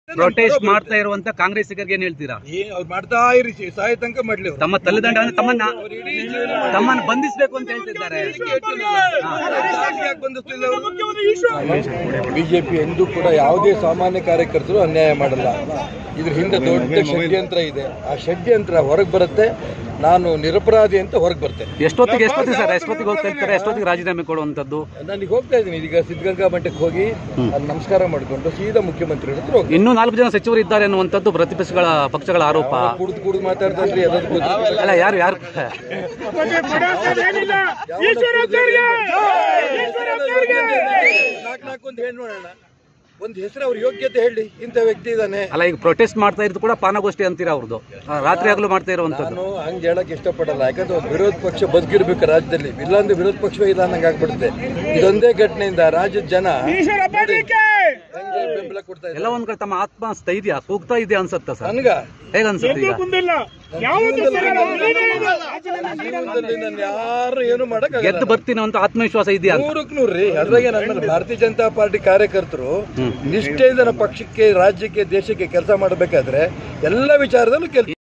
Protest ಮಾಡ್ತಾ ಇರುವಂತ ಕಾಂಗ್ರೆಸ್ಸಿಗರಿಗೆ ಏನ್ ಹೇಳ್ತೀರಾ ಏನ್ ಅವ್ರು ಮಾಡ್ತಾ ಇರಿ ಸಿ- ಸಾಯ ತನಕ ಮಾಡ್ಲಿ ಅವ್ರು. ತಮ್ಮ ತಲೆದಂಡ ಅಂದ್ರೆ ತಮ್ಮನ್ನ ಅವ್ರು ಇಡೀ ಜೀವನ ತಮ್ಮನ್ನ ಬಂಧಿಸಬೇಕು ಅಂತ ಹೇಳ್ತಿದ್ದಾರೆ ಯಾಕೆ ಬಂಧಿಸ್ತಿಲ್ಲ ಅವರು? ಬಿಜೆಪಿ ಎಂದೂ ಕೂಡ ಯಾವುದೇ ಸಾಮಾನ್ಯ ಕಾರ್ಯಕರ್ತರು ಅನ್ಯಾಯ ಮಾಡಲ್ಲ ಇದ್ರ ಹಿಂದೆ ದೊಡ್ಡ ಷಡ್ಯಂತ್ರ ಇದೆ ಆ ಷಡ್ಯಂತ್ರ ಹೊರಗೆ ಬರುತ್ತೆ ನಾನು ನಿರಪರಾಧಿ ಅಂತ ಹೊರಗೆ ಬರ್ತೇನೆ ಎಷ್ಟೊತ್ತಿಗೆ ಎಷ್ಟೊತ್ತಿಗೆ ಸರ್ ಎಷ್ಟೊತ್ತಿಗೆ ಹೋಗ್ತಾ ಇರ್ತಾರೆ ಎಷ್ಟೊತ್ತಿಗೆ ರಾಜೀನಾಮೆ ಕೊಡುವಂತದ್ದು ನಾನು ಈಗ ಹೋಗ್ತಾ ಇದ್ದೀನಿ ಈಗ ಸಿದ್ಧಗಂಗಾ ಮಠಕ್ಕೆ ಹೋಗಿ ಅಲ್ಲಿ ನಮಸ್ಕಾರ ಮಾಡಿಕೊಂಡು ಸೀದಾ ಮುಖ್ಯಮಂತ್ರಿ ಹತ್ರ ಹೋಗ್ತೀನಿ ಇನ್ನೂ ನಾಲ್ಕು ಜನ ಸಚಿವರು ಇದ್ದಾರೆ ಅನ್ನುವಂಥದ್ದು ಪ್ರತಿಪಕ್ಷಗಳ ಪಕ್ಷಗಳ ಆರೋಪ ಕುಡಿದು ಕುಡಿದು ಮಾತಾಡ್ತಾರ್ರಿ ಎಲ್ಲದಕ್ಕೂ ಅಲ್ಲ ಯಾರು ಯಾರು ನಾಲ್ಕು ನಾಲ್ಕು ಒಂದು ಹೇಳಿ ನೋಡೋಣ ಒಂದು ಹೆಸರು ಅವ್ರ ಯೋಗ್ಯತೆ ಹೇಳಿ ಇಂಥ ವ್ಯಕ್ತಿ ಇದ್ದಾನೆ ಅಲ್ಲ ಈಗ ಪ್ರೊಟೆಸ್ಟ್ ಮಾಡ್ತಾ ಇರೋದು ಕೂಡ ಪಾನಗೋಷ್ಠಿ ಅಂತೀರಾ ಅವ್ರದ್ದು ಆ, ರಾತ್ರಿ ಆಗಲೂ ಮಾಡ್ತಾ ಇರುವಂತದ್ದು ನಾನು ಹಂಗೆ ಹೇಳಕ್ ಇಷ್ಟಪಡಲ್ಲ ಯಾಕಂದ್ರೆ ಒಂದು ವಿರೋಧ ಪಕ್ಷ ಬದುಕಿರ್ಬೇಕು ರಾಜ್ಯದಲ್ಲಿ ಇಲ್ಲಾಂದ್ರೆ ವಿರೋಧ ಪಕ್ಷವೇ ಇಲ್ಲ ಅನ್ನಂಗೆ ಆಗ್ಬಿಡುತ್ತೆ ಇದೊಂದೇ ಘಟನೆಯಿಂದ ರಾಜ್ಯದ ಜನ ನೋಡಿ, ಹೆಂಗೆ ಬೆಂಬಲ ಕೊಡ್ತಾ ಇದ್ದಾರೆ ಎಲ್ಲ ಒಂದ್ ಕಡೆ ತಮ್ಮ ಆತ್ಮ ಸ್ಥೈರ್ಯ ಕೂಗ್ತಾ ಇದೆ ಅನ್ಸುತ್ತಾ ಸರ್ ನನ್ಗ ಹೇಗ ಅನ್ಸುತ್ತೆ ಈಗ ಜೀವನದಲ್ಲಿ ನಾನು ಯಾರು ಏನು ಮಾಡಕ್ ಗೆದ್ದು ಬರ್ತೀನಿ ಅಂತ ಆತ್ಮವಿಶ್ವಾಸ ಇದೆಯಾ ಅಂತ ನೂರಕ್ಕೆ ನೂರು ರೀ ಅದ್ರಾಗೆ ನನ್ನ ಭಾರತೀಯ ಜನತಾ ಪಾರ್ಟಿ ಕಾರ್ಯಕರ್ತರು ನಿಷ್ಠೆಯಿಂದ ನಮ್ಮ ಪಕ್ಷಕ್ಕೆ ರಾಜ್ಯಕ್ಕೆ ದೇಶಕ್ಕೆ ಕೆಲಸ ಮಾಡಬೇಕಾದ್ರೆ ಎಲ್ಲ ವಿಚಾರದಲ್ಲೂ ಕೆಲಸ